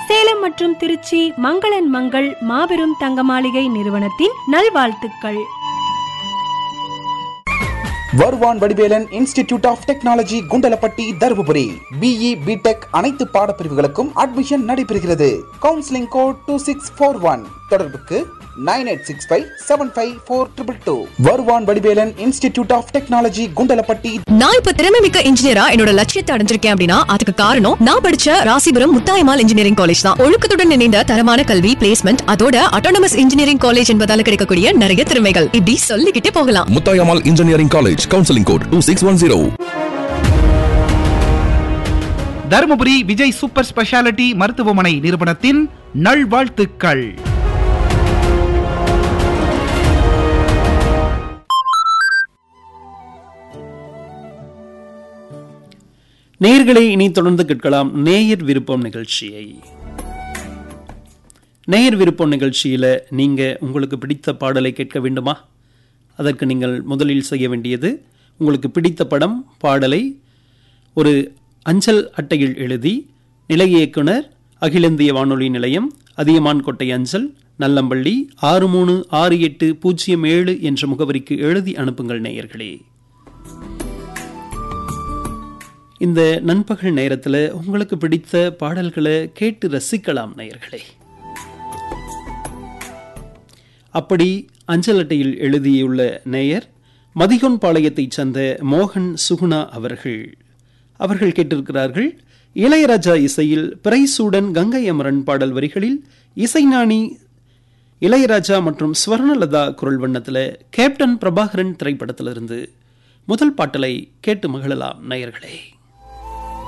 சேலம் மற்றும் திருச்சி மங்களன் மங்கள் மாபெரும் தங்க மாளிகை நிறுவனத்தின் நல்வாழ்த்துக்கள் Varuvan Vadivelan institute of technology Kundalapatti Dharmapuri BE BTech அனைத்து பாடப்பிரிவுகளுக்கும் அட்மிஷன் நடைபெறுகிறது counselling code two six four one தொடர்புக்கு nine eight six five seven five four triple two Varuvan Vadivelan institute of technology Kundalapatti நான் இப்ப திறமை மிக்க இன்ஜினியரா என்னோட லட்சியத்தை அடைஞ்சிருக்கேன் அப்படின்னா அதுக்கு காரணம் நான் படிச்ச ராசிபுரம் முத்தாயமால் இன்ஜினியரிங் காலேஜ் தான் ஒழுக்கத்துடன் இணைந்த தரமான கல்வி பிளேஸ்மெண்ட் அதோட அட்டானமஸ் இன்ஜினியரிங் காலேஜ் என்பதால கிடைக்கக்கூடிய நிறைய திறமைகள் இப்படி சொல்லிக்கிட்டே போகலாம் Muthayammal engineering college counselling code two six one zero Dharmapuri Vijay super speciality மருத்துவமனை நிறுவனத்தின் நல்வாழ்த்துக்கள் நேயர்களை இனி தொடர்ந்து கேட்கலாம் நேயர் விருப்பம் நிகழ்ச்சியை நேயர் விருப்பம் நிகழ்ச்சியில் நீங்கள் உங்களுக்கு பிடித்த பாடலை கேட்க வேண்டுமா அதற்கு நீங்கள் முதலில் செய்ய வேண்டியது உங்களுக்கு பிடித்த படம் பாடலை ஒரு அஞ்சல் அட்டையில் எழுதி நிலைய இயக்குனர் அகில இந்திய வானொலி நிலையம் அதியமான் கோட்டை அஞ்சல் நல்லம்பள்ளி ஆறு மூணு ஆறு எட்டு பூஜ்ஜியம் ஏழு என்ற முகவரிக்கு எழுதி அனுப்புங்கள் நேயர்களே இந்த நண்பகல் நேரத்தில் உங்களுக்கு பிடித்த பாடல்களை கேட்டு ரசிக்கலாம் நேயர்களே அப்படி அஞ்சல் அட்டையில் எழுதியுள்ள நேயர் மதிகொன் பாளையத்தைச் சேர்ந்த மோகன் சுகுணா அவர்கள் அவர்கள் கேட்டிருக்கிறார்கள் இளையராஜா இசையில் பிரைசூடன் கங்கை அமரன் பாடல் வரிகளில் இசைஞானி இளையராஜா மற்றும் ஸ்வர்ணலதா குரல் வண்ணத்தில் கேப்டன் பிரபாகரன் திரைப்படத்திலிருந்து முதல் பாட்டலை கேட்டு மகிழலாம் நேயர்களே